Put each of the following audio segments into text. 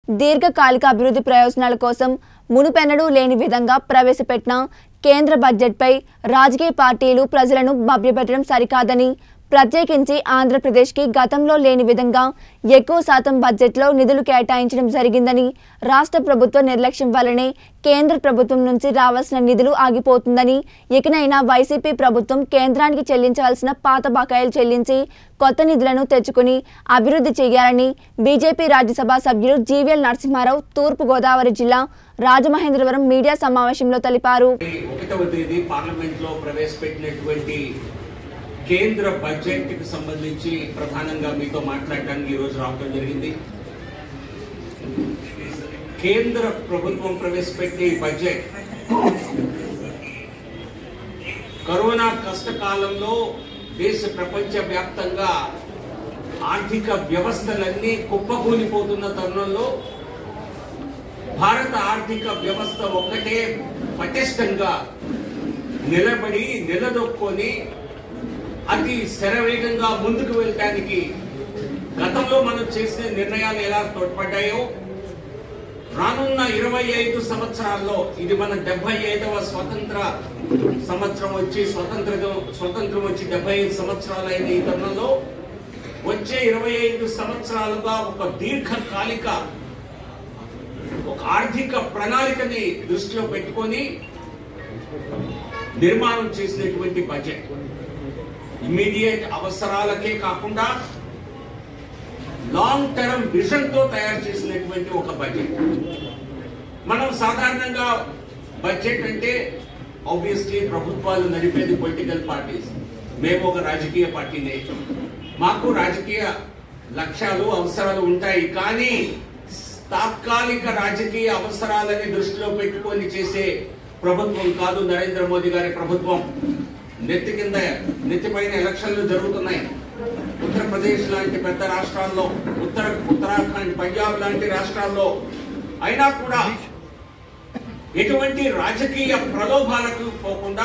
దీర్ఘకాలిక అభివృద్ధి ప్రయోజనాల కోసం మునుపెన్నడూ లేని విధంగా ప్రవేశపెట్టిన కేంద్ర బడ్జెట్పై రాజకీయ పార్టీలు ప్రజలను మభ్యపెట్టడం సరికాదని ప్రత్యేకించి ఆంధ్రప్రదేశ్కి గతంలో లేని విధంగా ఎక్కువ శాతం బడ్జెట్లో నిధులు కేటాయించడం జరిగిందని రాష్ట్ర ప్రభుత్వ నిర్లక్ష్యం వల్లనే కేంద్ర ప్రభుత్వం నుంచి రావాల్సిన నిధులు ఆగిపోతుందని ఇకనైనా వైసీపీ ప్రభుత్వం కేంద్రానికి చెల్లించాల్సిన పాత బకాయిలు చెల్లించి కొత్త నిధులను తెచ్చుకుని అభివృద్ధి చేయాలని బీజేపీ రాజ్యసభ సభ్యులు జీవీఎల్ నరసింహారావు తూర్పు గోదావరి జిల్లా రాజమహేంద్రవరం మీడియా సమావేశంలో తెలిపారు ఒకటవ తేదీ పార్లమెంట్ లో ప్రవేశపెట్టినటువంటి కేంద్ర బడ్జెట్ కి సంబంధించి ప్రధానంగా మీతో మాట్లాడడానికి ఈ రోజు రావడం జరిగింది కేంద్ర ప్రభుత్వం ప్రవేశపెట్టే ఈ బడ్జెట్ కరోనా కష్టకాలంలో దేశ ప్రపంచ వ్యాప్తంగా ఆర్థిక వ్యవస్థలన్నీ కుప్పకూలిపోతున్న తరుణంలో భారత ఆర్థిక వ్యవస్థ ఒక్కటే పటిష్టంగా నిలబడి నిలదొక్కొని అతి శరవేగంగా ముందుకు వెళ్ళటానికి గతంలో మనం చేసిన నిర్ణయాలు ఎలా తోడ్పడ్డాయో రానున్న ఇరవై ఐదు సంవత్సరాల్లో ఇది మన డెబ్బై ఐదవ స్వతంత్ర సంవత్సరం వచ్చి స్వతంత్ర స్వతంత్రం వచ్చి డెబ్బై ఐదు సంవత్సరాలైన ఈ తరుణంలో వచ్చే ఇరవై ఐదు సంవత్సరాలుగా ఒక దీర్ఘకాలిక ఒక ఆర్థిక ప్రణాళికని దృష్టిలో పెట్టుకొని నిర్మాణం చేసినటువంటి బడ్జెట్ ఇమ్మీడియట్ అవసరాలకే కాకుండా లాంగ్ టర్మ్ విజన్ తో తయారు చేసినటువంటి ఒక బడ్జెట్ మనం సాధారణంగా బడ్జెట్ అంటే ఆబ్వియస్లీ ప్రభుత్వాలు నడిపేది పొలిటికల్ పార్టీస్ మేము ఒక రాజకీయ పార్టీనే మాకు రాజకీయ లక్ష్యాలు అవసరాలు ఉంటాయి కానీ తాత్కాలిక రాజకీయ అవసరాలని దృష్టిలో పెట్టుకొని చేసే ప్రభుత్వం కాదు నరేంద్ర మోదీ గారి ప్రభుత్వం నెత్తి కింద నెత్తిపైన ఎలక్షన్లు జరుగుతున్నాయి ఉత్తరప్రదేశ్ లాంటి పెద్ద రాష్ట్రాల్లో ఉత్తర ఉత్తరాఖండ్ పంజాబ్ లాంటి రాష్ట్రాల్లో అయినా కూడా ఎటువంటి రాజకీయ ప్రలోభాలకు పోకుండా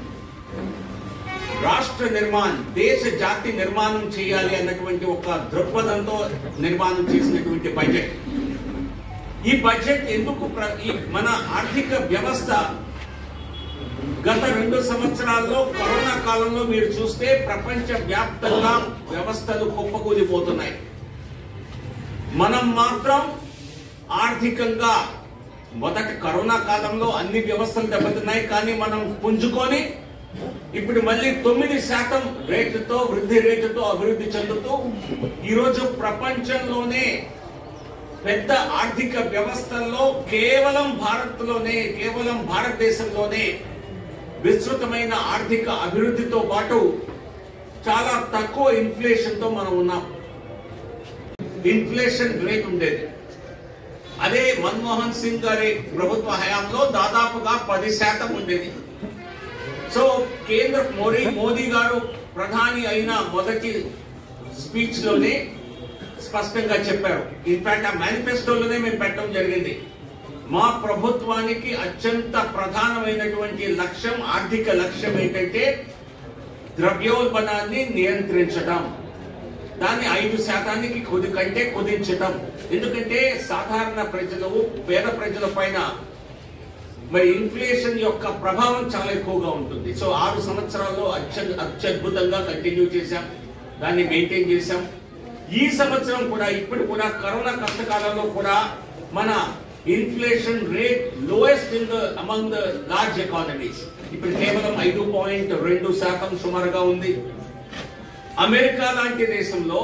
రాష్ట్ర నిర్మాణం దేశ జాతి నిర్మాణం చేయాలి అన్నటువంటి ఒక దృక్పథంతో నిర్మాణం చేసినటువంటి బడ్జెట్ ఈ బడ్జెట్ ఎందుకు ప్ర- ఈ మన ఆర్థిక వ్యవస్థ గత రెండు సంవత్సరాల్లో కరోనా కాలంలో మీరు చూస్తే ప్రపంచ వ్యాప్తంగా వ్యవస్థలు కుప్పకూలిపోతున్నాయి మనం మాత్రం ఆర్థికంగా మొదటి కరోనా కాలంలో అన్ని వ్యవస్థలు దెబ్బతిన్నాయి కానీ మనం పుంజుకొని ఇప్పుడు మళ్ళీ తొమ్మిది శాతం రేటుతో వృద్ధి రేటుతో అభివృద్ధి చెందుతూ ఈరోజు ప్రపంచంలోనే పెద్ద ఆర్థిక వ్యవస్థల్లో కేవలం భారత్లోనే కేవలం భారతదేశంలోనే విస్తృతమైన ఆర్థిక అభివృద్ధితో పాటు చాలా తక్కువ ఇన్ఫ్లేషన్ తో మనం ఉన్నాం ఇన్ఫ్లేషన్ రేట్ ఉండేది అదే మన్మోహన్ సింగ్ గారి ప్రభుత్వ హయాంలో దాదాపుగా పది శాతం ఉండేది సో కేంద్ర మోడీ మోదీ గారు ప్రధాని అయిన మొదటి స్పీచ్ లోనే స్పష్టంగా చెప్పారు ఇన్ఫాక్ట్ ఆ మేనిఫెస్టోలోనే మేము పెట్టడం జరిగింది మా ప్రభుత్వానికి అత్యంత ప్రధానమైనటువంటి లక్ష్యం ఆర్థిక లక్ష్యం ఏంటంటే ద్రవ్యోల్బణాన్ని నియంత్రించడం దాన్ని ఐదు శాతానికి కొద్ది కంటే కుదించడం ఎందుకంటే సాధారణ ప్రజలు పేద ప్రజల పైన మరి ఇన్ఫ్లేషన్ యొక్క ప్రభావం చాలా ఎక్కువగా ఉంటుంది సో ఆరు సంవత్సరాల్లో అత్య అత్యద్భుతంగా కంటిన్యూ చేశాం దాన్ని మెయింటైన్ చేశాం ఈ సంవత్సరం కూడా ఇప్పుడు కూడా కరోనా కష్టకాలంలో కూడా మన inflation rate lowest in the among the large economies ఇప్పుడు కేవలం ఐదు పాయింట్ రెండు శాతం సుమారుగా ఉంది అమెరికా లాంటి దేశంలో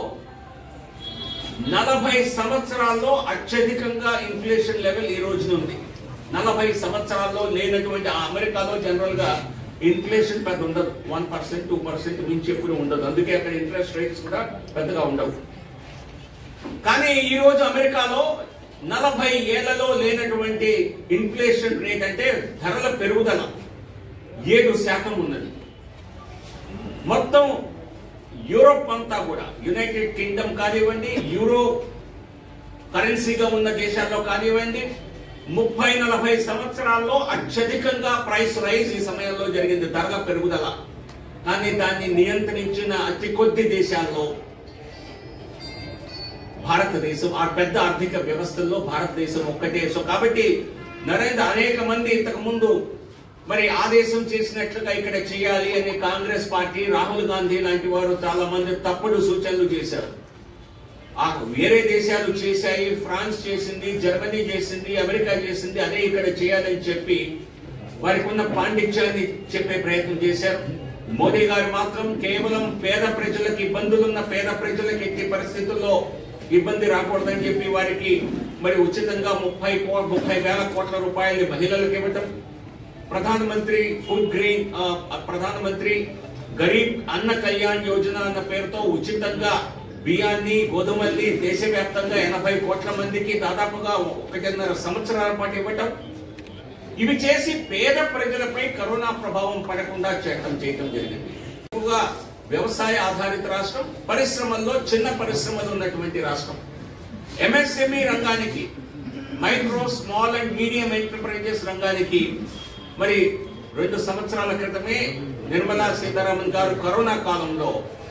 నలభై సంవత్సరాల్లో అత్యధికంగా ఇన్ఫ్లేషన్ లెవెల్ ఈ రోజున ఉంది నలభై సంవత్సరాల్లో లేనటువంటి ఆ అమెరికాలో జనరల్ గా ఇన్ఫ్లేషన్ పెద్ద ఉండదు వన్ పర్సెంట్ టూ పర్సెంట్ మించి ఎప్పుడు ఉండదు అందుకే అక్కడ ఇంట్రెస్ట్ రేట్స్ కూడా పెద్దగా ఉండవు కానీ ఈ రోజు అమెరికాలో నలభై ఏళ్లలో లేనటువంటి ఇన్ఫ్లేషన్ రేట్ అంటే ధరల పెరుగుదల ఏడు శాతం ఉన్నది మొత్తం యూరోప్ అంతా కూడా యునైటెడ్ కింగ్డమ్ కానివ్వండి యూరో కరెన్సీగా ఉన్న దేశాల్లో కానివ్వండి ముప్పై నలభై సంవత్సరాల్లో అత్యధికంగా ప్రైస్ రైజ్ ఈ సమయంలో జరిగింది ధరల పెరుగుదల కానీ దాన్ని నియంత్రించిన అతి కొద్ది దేశాల్లో భారతదేశం ఆ పెద్ద ఆర్థిక వ్యవస్థల్లో భారతదేశం ఒక్కటే సో కాబట్టి నరేంద్ర అనేక మంది ఇంతకు ముందు మరి ఆదేశం చేసినట్లుగా ఇక్కడ చేయాలి అని కాంగ్రెస్ పార్టీ రాహుల్ గాంధీ లాంటి వారు చాలా మంది తప్పుడు సూచనలు చేశారు ఆ వేరే దేశాలు చేశాయి ఫ్రాన్స్ చేసింది జర్మనీ చేసింది అమెరికా చేసింది అదే ఇక్కడ చేయాలని చెప్పి వారికి ఉన్న పాండిత్యాన్ని చెప్పే ప్రయత్నం చేశారు మోదీ గారు మాత్రం కేవలం పేద ప్రజలకు ఇబ్బందులున్న పేద ప్రజలకు ఎట్టి పరిస్థితుల్లో ఇబ్బంది రాకూడదని చెప్పి వారికి మరి ఉచితంగా ముప్పై కో ముప్పై వేల కోట్ల రూపాయలు మహిళలకు ఇవ్వటం ప్రధానమంత్రి ఫుడ్ గ్రెయిన్ ఆ, ప్రధానమంత్రి గరీబ్ అన్న కళ్యాణ్ యోజన అన్న పేరుతో ఉచితంగా బియ్యాన్ని గోధుమల్ని దేశవ్యాప్తంగా ఎనభై కోట్ల మందికి దాదాపుగా ఒకటిన్నర సంవత్సరాల పాటు ఇవ్వటం ఇవి చేసి పేద ప్రజలపై కరోనా ప్రభావం పడకుండా చేయటం చేయటం జరిగింది ఎక్కువగా వ్యవసాయ ఆధారిత రాష్ట్రం పరిశ్రమల్లో చిన్న పరిశ్రమలు ఉన్నటువంటి రాష్ట్రం ఎంఎస్ఎంఈ రంగానికి micro small and medium enterprises రంగానికి మరి రెండు సంవత్సరాల క్రితమే నిర్మలా సీతారామన్ గారు కరోనా కాలంలో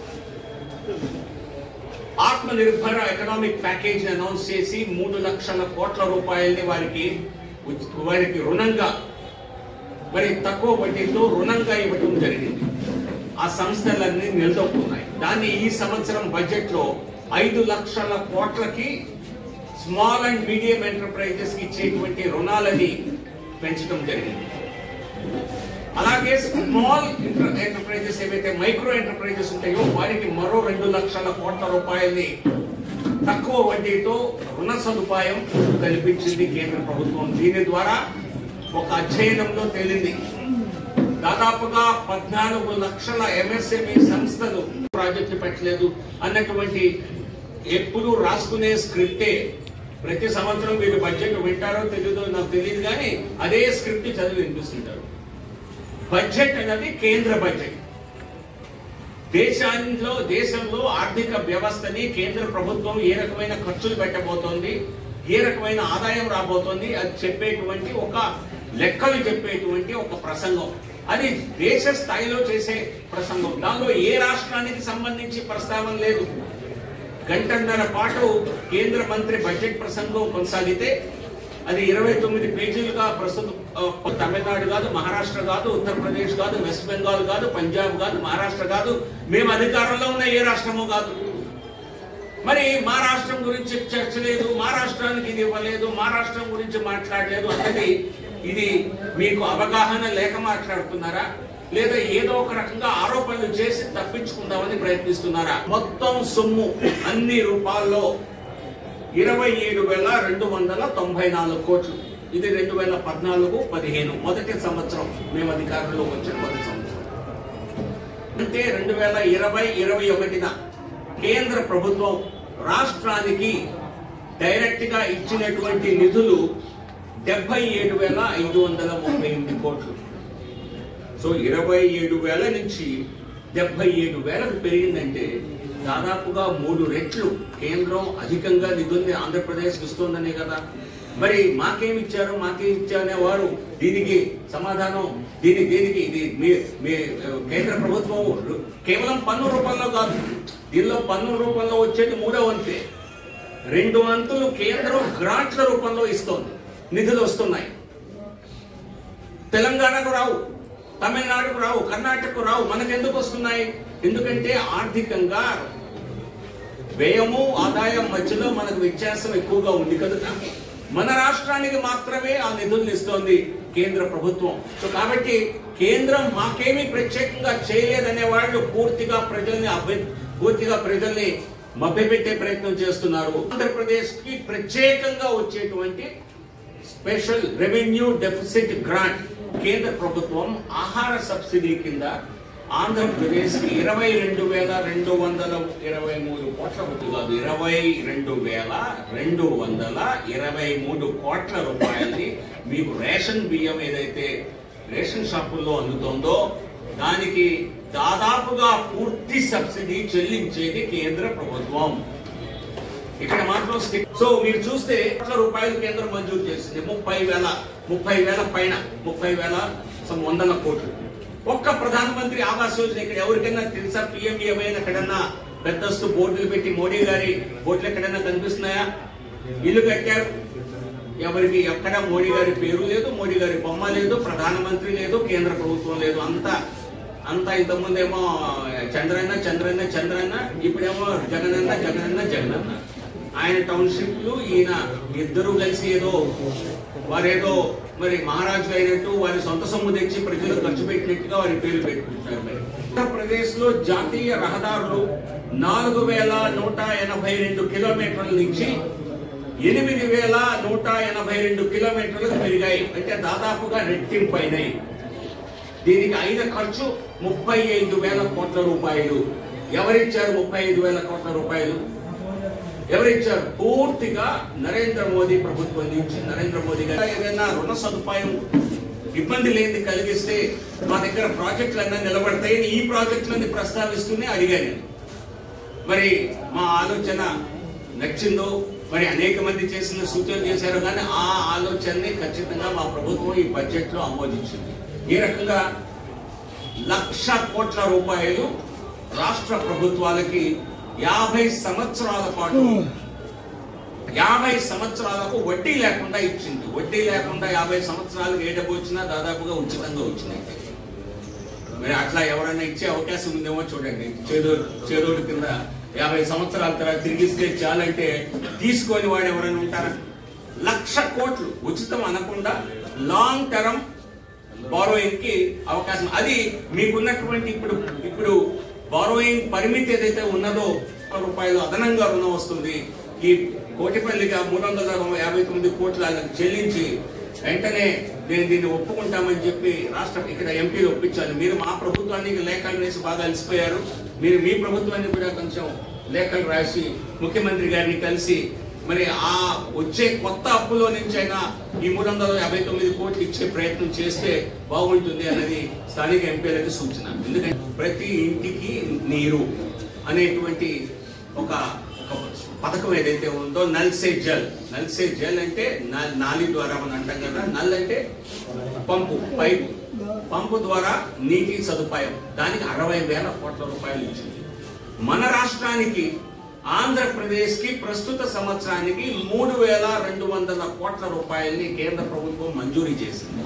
ఆత్మ నిర్భర ఎకనామిక్ ప్యాకేజ్ అనౌన్స్ చేసి మూడు లక్షల కోట్ల రూపాయల్ని వారికి ఉచ్- వారికి రుణంగా మరి తక్కువ వడ్డీతో రుణంగా ఇవ్వడం జరిగింది ఆ సంస్థలన్నీ నిలదొక్కున్నాయి దాన్ని ఈ సంవత్సరం బడ్జెట్ లో ఐదు లక్షల కోట్లకి స్మాల్ అండ్ మీడియం ఎంటర్ప్రైజెస్ కి ఇచ్చేటువంటి రుణాలని పెంచడం జరిగింది అలాగే స్మాల్ ఎంటర్ప్రైజెస్ ఏవైతే మైక్రో ఎంటర్ప్రైజెస్ ఉంటాయో వారికి మరో రెండు లక్షల కోట్ల రూపాయల్ని తక్కువ వడ్డీతో రుణ సదుపాయం కల్పించింది కేంద్ర ప్రభుత్వం దీని ద్వారా ఒక అధ్యయనంలో తేలింది దాదాపుగా పద్నాలుగు లక్షల ఎంఎస్ఎంఈ సంస్థలు ప్రాజెక్టు పెట్టలేదు అన్నటువంటి ఎప్పుడు రాసుకునే స్క్రిప్టే ప్రతి సంవత్సరం వీళ్ళు బడ్జెట్ వింటారో తెలియదో నాకు తెలియదు కానీ అదే స్క్రిప్ట్ చదివి వినిపిస్తుంటారు బడ్జెట్ అనేది కేంద్ర బడ్జెట్ దేశాల్లో దేశంలో ఆర్థిక వ్యవస్థని కేంద్ర ప్రభుత్వం ఏ రకమైన ఖర్చులు పెట్టబోతోంది ఏ రకమైన ఆదాయం రాబోతోంది అది చెప్పేటువంటి ఒక లెక్కలు చెప్పేటువంటి ఒక ప్రసంగం అది దేశ స్థాయిలో చేసే ప్రసంగం దానిలో ఏ రాష్ట్రానికి సంబంధించి ప్రస్తావన లేదు గంటన్నర పాటు కేంద్ర మంత్రి బడ్జెట్ ప్రసంగం కొనసాగితే అది ఇరవై తొమ్మిది పేజీలుగా ప్రస్తుతం ఆ, తమిళనాడు కాదు మహారాష్ట్ర కాదు ఉత్తరప్రదేశ్ కాదు వెస్ట్ బెంగాల్ కాదు పంజాబ్ కాదు మహారాష్ట్ర కాదు మేము అధికారంలో ఉన్న ఏ రాష్ట్రము కాదు మరి మా రాష్ట్రం గురించి చర్చ లేదు మా రాష్ట్రానికి ఇది ఇవ్వలేదు మా రాష్ట్రం గురించి మాట్లాడలేదు అన్నది ఇది మీకు అవగాహన లేక మాట్లాడుతున్నారా లేదా ఏదో ఒక రకంగా ఆరోపణలు చేసి తప్పించుకుందామని ప్రయత్నిస్తున్నారా మొత్తం సొమ్ము అన్ని రూపాల్లో ఇరవై ఏడు వేల రెండు వందల తొంభై నాలుగు కోట్లు ఇది రెండు వేల పద్నాలుగు పదిహేను మొదటి సంవత్సరం మేము అధికారంలోకి వచ్చిన మొదటి సంవత్సరం అంటే రెండు వేల ఇరవై ఇరవై ఒకటిన కేంద్ర ప్రభుత్వం రాష్ట్రానికి డైరెక్ట్ గా ఇచ్చినటువంటి నిధులు డెబ్బై ఏడు వేల ఐదు వందల ముప్పై ఎనిమిది కోట్లు సో ఇరవై ఏడు వేల నుంచి డెబ్బై ఏడు వేలకు పెరిగిందంటే దాదాపుగా మూడు రెట్లు కేంద్రం అధికంగా నిధుల్ని ఆంధ్రప్రదేశ్ ఇస్తుందనే కదా మరి మాకేం ఇచ్చారు మాకేం ఇచ్చారనే వారు దీనికి సమాధానం దీని దీనికి ఇది మీ మీ ఆ, కేంద్ర ప్రభుత్వం రు- కేవలం పన్ను రూపంలో కాదు దీనిలో పన్ను రూపంలో వచ్చేది మూడో వంతే రెండు వంతులు కేంద్రం గ్రాంట్ల రూపంలో ఇస్తోంది నిధులు వస్తున్నాయి తెలంగాణకు రావు తమిళనాడుకు రావు కర్ణాటకకు రావు మనకెందుకు వస్తున్నాయి ఎందుకంటే ఆర్థికంగా వ్యయము ఆదాయం మధ్యలో మనకు వ్యత్యాసం ఎక్కువగా ఉంది కనుక మన రాష్ట్రానికి మాత్రమే ఆ నిధులను ఇస్తోంది కేంద్ర ప్రభుత్వం సో కాబట్టి కేంద్రం మాకేమీ ప్రత్యేకంగా చేయలేదనే వాళ్ళు పూర్తిగా ప్రజల్ని అభ్య పూర్తిగా ప్రజల్ని మభ్యపెట్టే ప్రయత్నం చేస్తున్నారు ఆంధ్రప్రదేశ్ కి ప్రత్యేకంగా వచ్చేటువంటి స్పెషల్ రెవెన్యూ డెఫిసిట్ గ్రాంట్ కేంద్ర ప్రభుత్వం ఆహార సబ్సిడీ కింద ఆంధ్రప్రదేశ్ కి ఇరవై రెండు వేల రెండు వందల ఇరవై మూడు కోట్ల రూపాయలు కాదు ఇరవై రెండు వేల రెండు వందల ఇరవై మూడు కోట్ల రూపాయల్ని మీకు రేషన్ బియ్యం ఏదైతే రేషన్ షాపుల్లో అందుతోందో దానికి దాదాపుగా పూర్తి సబ్సిడీ చెల్లించేది కేంద్ర ప్రభుత్వం ఇక్కడ మాత్రం స్టిక్ సో మీరు చూస్తే కోట్ల రూపాయలు కేంద్రం మంజూరు చేసింది ముప్పై వేల ముప్పై వేల పైన ముప్పై వేల some వందల కోట్లు ఒక్క ప్రధానమంత్రి ఆవాస్ యోజన ఇక్కడ ఎవరికైనా తెలుసా పిఎంఏవైనా ఎక్కడన్నా పెద్దస్తు బోర్డులు పెట్టి మోడీ గారి బోర్డులు ఎక్కడైనా కనిపిస్తున్నాయా ఇల్లు కట్టారు ఎవరికి ఎక్కడ మోడీ గారి పేరు లేదు మోడీ గారి బొమ్మ లేదు ప్రధానమంత్రి లేదు కేంద్ర ప్రభుత్వం లేదు అంతా అంతా ఇంతకుముందేమో చంద్రన్న చంద్రన్న చంద్రన్న ఇప్పుడేమో జగనన్న జగనన్న జగనన్న ఆయన టౌన్షిప్లు ఈయన ఇద్దరు కలిసి ఏదో వారేదో మరి మహారాజు అయినట్టు వారి సొంత సొమ్ము తెచ్చి ప్రజలు ఖర్చు పెట్టినట్టుగా వారి పేరు పెట్టుకుంటారు మరి ఆంధ్రప్రదేశ్ లో జాతీయ రహదారులు నాలుగు వేల నూట ఎనభై రెండు కిలోమీటర్ల నుంచి ఎనిమిది వేల నూట ఎనభై రెండు కిలోమీటర్లకు పెరిగాయి అంటే దాదాపుగా రెట్టింపు అయినాయి దీనికి అయిన ఖర్చు ముప్పై ఐదు వేల కోట్ల రూపాయలు ఎవరిచ్చారు ముప్పై ఐదు వేల కోట్ల రూపాయలు ఎవరిచ్చారు పూర్తిగా నరేంద్ర మోదీ ప్రభుత్వం నుంచి నరేంద్ర మోదీ గారు ఏదైనా రుణ సదుపాయం ఇబ్బంది లేని కలిగిస్తే మా దగ్గర ప్రాజెక్టులన్నా నిలబడతాయని ఈ ప్రాజెక్టులన్నీ ప్రస్తావిస్తూనే అడిగాను నేను. మరి మా ఆలోచన నచ్చిందో మరి అనేక మంది చేసిన సూచనలు చేశారు కానీ ఆ ఆలోచనని ఖచ్చితంగా మా ప్రభుత్వం ఈ బడ్జెట్ లో ఆమోదించింది ఈ రకంగా లక్ష కోట్ల రూపాయలు రాష్ట్ర ప్రభుత్వాలకి యాభై సంవత్సరాల పాటు యాభై సంవత్సరాలకు వడ్డీ లేకుండా ఇచ్చింది వడ్డీ లేకుండా యాభై సంవత్సరాలకు ఏ డబ్బు వచ్చినా దాదాపుగా ఉచితంగా వచ్చినాయి మరి అట్లా ఎవరైనా ఇచ్చే అవకాశం ఉందేమో చూడండి చేదోడు చేదోడు కింద యాభై సంవత్సరాల తర్వాత తిరిగిస్తే చాలంటే తీసుకొని వాడు ఎవరైనా ఉంటారా లక్ష కోట్లు ఉచితం అనకుండా లాంగ్ టర్మ్ బారోయింగ్ కి అవకాశం అది మీకున్నటువంటి ఇప్పుడు ఇప్పుడు బారోయింగ్ పరిమితి ఏదైతే ఉన్నదో రూపాయలు అదనంగా రుణం వస్తుంది ఈ కోటిపల్లిగా మూడు వందల యాభై తొమ్మిది కోట్ల చెల్లించి వెంటనే నేను దీన్ని ఒప్పుకుంటామని చెప్పి రాష్ట్ర ఇక్కడ ఎంపీలు ఒప్పించాలి మీరు మా ప్రభుత్వానికి లేఖలు వేసి బాగా అలసిపోయారు మీరు మీ ప్రభుత్వాన్ని కూడా కొంచెం లేఖలు రాసి ముఖ్యమంత్రి గారిని కలిసి మరి ఆ వచ్చే కొత్త అప్పులో నుంచి అయినా ఈ మూడు వందల యాభై తొమ్మిది కోట్లు ఇచ్చే ప్రయత్నం చేస్తే బాగుంటుంది అన్నది స్థానిక ఎంపీలకు సూచన ఎందుకంటే ప్రతి ఇంటికి నీరు అనేటువంటి ఒక ఒక పథకం ఏదైతే ఉందో నల్ సే జల్ నల్ సే జల్ అంటే నా- నాలి ద్వారా మనం అంటాం కదా నల్ అంటే పంపు పైపు పంపు ద్వారా నీటి సదుపాయం దానికి అరవై వేల కోట్ల రూపాయలు ఇచ్చింది మన రాష్ట్రానికి ఆంధ్రప్రదేశ్ కి ప్రస్తుత సంవత్సరానికి మూడు వేల రెండు వందల కోట్ల రూపాయల్ని కేంద్ర ప్రభుత్వం మంజూరీ చేసింది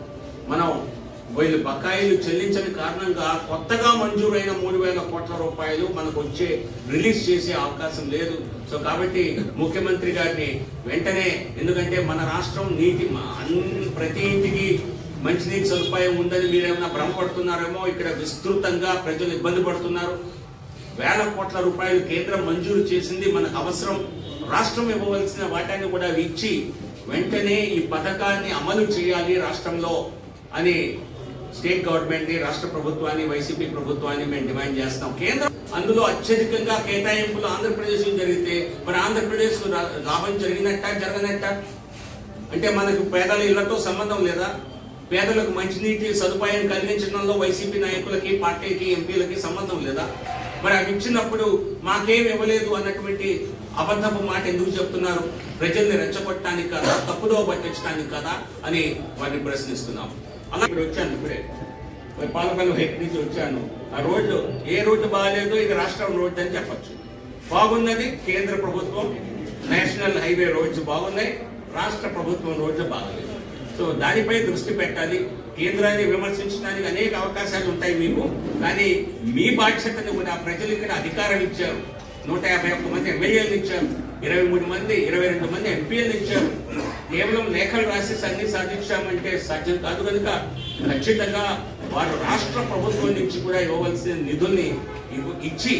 మనం వీళ్ళు బకాయిలు చెల్లించని కారణంగా కొత్తగా మంజూరైన మూడు వేల కోట్ల రూపాయలు మనకు వచ్చే రిలీజ్ చేసే అవకాశం లేదు సో కాబట్టి ముఖ్యమంత్రి గారిని వెంటనే ఎందుకంటే మన రాష్ట్రం నీటి మ- అన్ని ప్రతి ఇంటికి మంచినీటి సదుపాయం ఉందని మీరేమైనా భ్రమపడుతున్నారేమో ఇక్కడ విస్తృతంగా ప్రజలు ఇబ్బంది పడుతున్నారు వేల కోట్ల రూపాయలు కేంద్రం మంజూరు చేసింది మనకు అవసరం రాష్ట్రం ఇవ్వవలసిన వాటాన్ని కూడా ఇచ్చి వెంటనే ఈ పథకాన్ని అమలు చేయాలి రాష్ట్రంలో అని స్టేట్ గవర్నమెంట్ ని రాష్ట్ర ప్రభుత్వాన్ని వైసీపీ ప్రభుత్వాన్ని మేము డిమాండ్ చేస్తాం కేంద్రం అందులో అత్యధికంగా కేటాయింపులు ఆంధ్రప్రదేశ్ జరిగితే మరి ఆంధ్రప్రదేశ్ లాభం జరిగినట్ట జరగనట్ట అంటే మనకు పేదల ఇళ్లతో సంబంధం లేదా పేదలకు మంచినీటి సదుపాయం కలిగించడంలో వైసీపీ నాయకులకి పార్టీకి ఎంపీలకి సంబంధం లేదా మరి అవి ఇచ్చినప్పుడు మాకేం ఇవ్వలేదు అన్నటువంటి అబద్ధపు మాట ఎందుకు చెప్తున్నారు ప్రజల్ని రెచ్చగొట్టడానికి కదా తప్పుదో పట్టించడానికి కదా అని వారిని ప్రశ్నిస్తున్నాం అలా ఇక్కడ వచ్చాను ఇప్పుడే మరి పాలపల్లి హెడ్ నుంచి వచ్చాను ఆ రోడ్డు ఏ రోడ్డు బాగాలేదో ఇది రాష్ట్రం రోడ్డు అని చెప్పొచ్చు బాగున్నది కేంద్ర ప్రభుత్వం నేషనల్ హైవే రోడ్స్ బాగున్నాయి రాష్ట్ర ప్రభుత్వం రోడ్లు బాగలేదు సో దానిపై దృష్టి పెట్టాలి కేంద్రాన్ని విమర్శించడానికి అనేక అవకాశాలు ఉంటాయి మీకు కానీ మీ బాధ్యతను కూడా ప్రజలు ఇక్కడ అధికారం ఇచ్చారు నూట యాభై ఒక్క మంది ఎమ్మెల్యేలు ఇచ్చారు ఇరవై మూడు మంది ఇరవై రెండు మంది ఎంపీలు ఇచ్చారు కేవలం లేఖలు రాసి అన్ని సాధించామంటే సాధ్యం కాదు కనుక ఖచ్చితంగా వారు రాష్ట్ర ప్రభుత్వం నుంచి కూడా ఇవ్వవలసిన నిధుల్ని ఇవ్వ- ఇచ్చి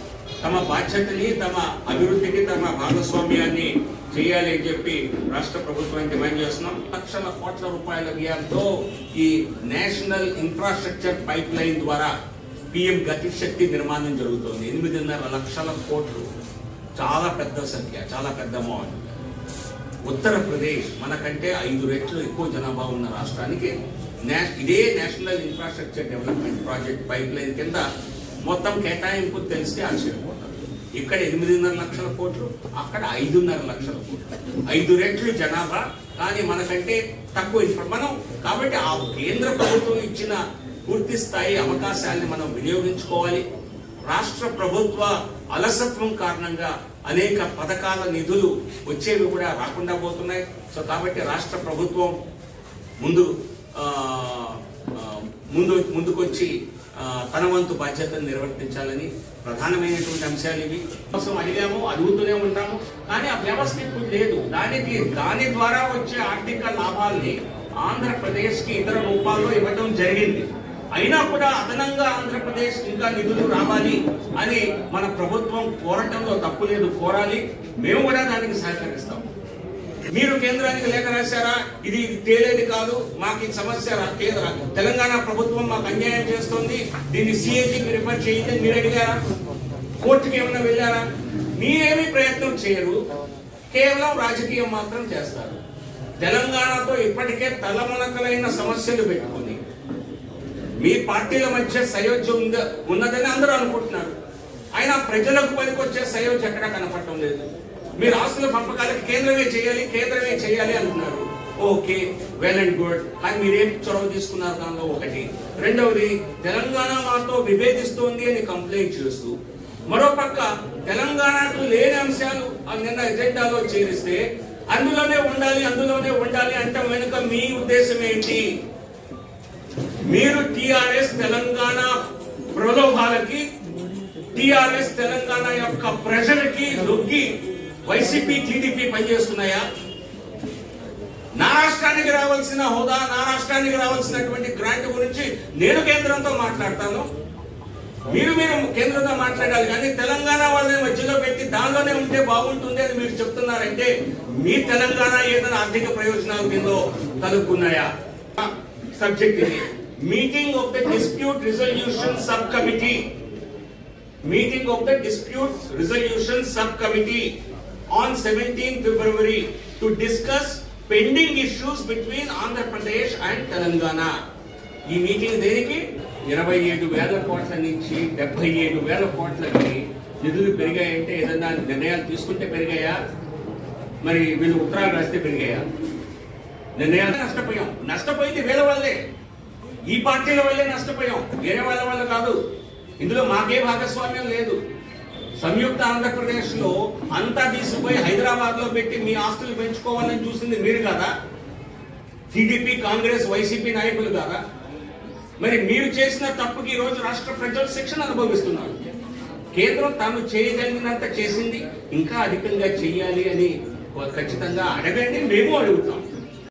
తమ బాధ్యతని తమ అభివృద్ధికి తమ భాగస్వామ్యాన్ని చేయాలి అని చెప్పి రాష్ట్ర ప్రభుత్వాన్ని డిమాండ్ చేస్తున్నాం లక్షల కోట్ల రూపాయల వ్యయంతో ఈ నేషనల్ ఇన్ఫ్రాస్ట్రక్చర్ పైప్ లైన్ ద్వారా పిఎం గతిశక్తి నిర్మాణం జరుగుతోంది ఎనిమిదిన్నర లక్షల కోట్లు చాలా పెద్ద సంఖ్య చాలా పెద్ద అమౌంట్ ఉత్తరప్రదేశ్ మనకంటే ఐదు రెట్లు ఎక్కువ జనాభా ఉన్న రాష్ట్రానికి నేష్- ఇదే national infrastructure development project pipe line కింద మొత్తం కేటాయింపు తెలిస్తే ఆశ్చర్యపోతారు ఇక్కడ ఎనిమిదిన్నర లక్షల కోట్లు అక్కడ ఐదున్నర లక్షల కోట్లు ఐదు రెట్లు జనాభా కానీ మనకంటే తక్కువ ఇన్ఫ్రా మనం కాబట్టి ఆ కేంద్ర ప్రభుత్వం ఇచ్చిన పూర్తి స్థాయి అవకాశాన్ని మనం వినియోగించుకోవాలి రాష్ట్ర ప్రభుత్వ అలసత్వం కారణంగా అనేక పథకాల నిధులు వచ్చేవి కూడా రాకుండా పోతున్నాయి సో కాబట్టి రాష్ట్ర ప్రభుత్వం ముందు ఆ, ఆ, ముందు ముందుకొచ్చి ఆ, తన వంతు బాధ్యతను నిర్వర్తించాలని ప్రధానమైనటువంటి అంశాలు ఇవి కోసం అడిగాము అడుగుతూనే ఉంటాము కానీ ఆ వ్యవస్థ ఇప్పుడు లేదు దానికి దాని ద్వారా వచ్చే ఆర్థిక లాభాల్ని ఆంధ్రప్రదేశ్కి ఇతర రూపాల్లో ఇవ్వడం జరిగింది అయినా కూడా అదనంగా ఆంధ్రప్రదేశ్ ఇంకా నిధులు రావాలి అని మన ప్రభుత్వం కోరటంలో తప్పు లేదు కోరాలి మేము కూడా దానికి సహకరిస్తాం మీరు కేంద్రానికి లేఖ రాశారా ఇది ఇది తేలేది కాదు మాకు ఈ సమస్య రా- కేంద్ర తెలంగాణ ప్రభుత్వం మాకు అన్యాయం చేస్తుంది దీన్ని సిఐటికి రిఫర్ చేయండి అని మీరు అడిగారా కోర్టుకి ఏమైనా వెళ్ళారా మీరేమీ ప్రయత్నం చేయరు కేవలం రాజకీయం మాత్రం చేస్తారు తెలంగాణతో ఇప్పటికే తలమునకలైన సమస్యలు పెట్టుకుని మీ పార్టీల మధ్య సయోధ్య ఉంద ఉన్నదని అందరూ అనుకుంటున్నారు అయినా ప్రజలకు పనికొచ్చే సయోధ్య ఎక్కడా కనపడటం లేదు మీరు ఆస్తుల పంపకాలకి కేంద్రమే చేయాలి కేంద్రమే చేయాలి అంటున్నారు ఓకే వెల్ అండ్ గుడ్ కానీ మీరేం చొరవ తీసుకున్నారు దానిలో ఒకటి రెండవది తెలంగాణ మాతో విభేదిస్తోంది అని కంప్లైంట్ చేస్తూ మరోపక్క తెలంగాణకు లేని అంశాలు ఆ నిన్న ఎజెండాలో చేరిస్తే అందులోనే ఉండాలి అందులోనే ఉండాలి అంటే వెనుక మీ ఉద్దేశం ఏంటి మీరు టిఆర్ఎస్ తెలంగాణ ప్రలోభాలకి టిఆర్ఎస్ తెలంగాణ యొక్క ప్రెషర్ కి లొగ్గి వైసీపీ టీడీపీ పనిచేస్తున్నాయా నా రాష్ట్రానికి రావాల్సిన హోదా నా రాష్ట్రానికి రావాల్సినటువంటి గ్రాంట్ గురించి నేను కేంద్రంతో మాట్లాడతాను మీరు మీరు కేంద్రంతో మాట్లాడాలి కానీ తెలంగాణ వాళ్ళని మధ్యలో పెట్టి దానిలోనే ఉంటే బాగుంటుంది అని మీరు చెప్తున్నారంటే మీ తెలంగాణ ఏదైనా ఆర్థిక ప్రయోజనాల కింద కలుపుకున్నాయా సబ్జెక్ట్ ఇది meeting of the dispute resolution sub committee meeting of the dispute resolution sub committee on seventeen February to discuss pending issues between Andhra Pradesh and Telangana ఈ మీటింగ్ దేనికి ఇరవై ఏడు వేల కోట్ల నుంచి డెబ్బై ఏడు వేల కోట్లకి నిధులు పెరిగాయంటే ఏదన్నా నిర్ణయాలు తీసుకుంటే పెరిగాయా మరి వీళ్ళు ఉత్తరాలు రాస్తే పెరిగాయా నిర్ణయాలు నష్టపోయాం నష్టపోయింది వీళ్ళ వల్లే ఈ పార్టీల వల్లే నష్టపోయాం వేరే వాళ్ళ వల్ల కాదు ఇందులో మాకే భాగస్వామ్యం లేదు సంయుక్త ఆంధ్రప్రదేశ్ లో అంతా తీసుకుపోయి హైదరాబాద్ లో పెట్టి మీ ఆస్తులు పెంచుకోవాలని చూసింది మీరు కదా టీడీపీ కాంగ్రెస్ వైసీపీ నాయకులు కదా మరి మీరు చేసిన తప్పుకి ఈ రోజు రాష్ట్ర ప్రజలు శిక్షణ అనుభవిస్తున్నారు కేంద్రం తాను చేయగలిగినంత చేసింది ఇంకా అధికంగా చెయ్యాలి అని ఖచ్చితంగా అడగండి మేము అడుగుతాం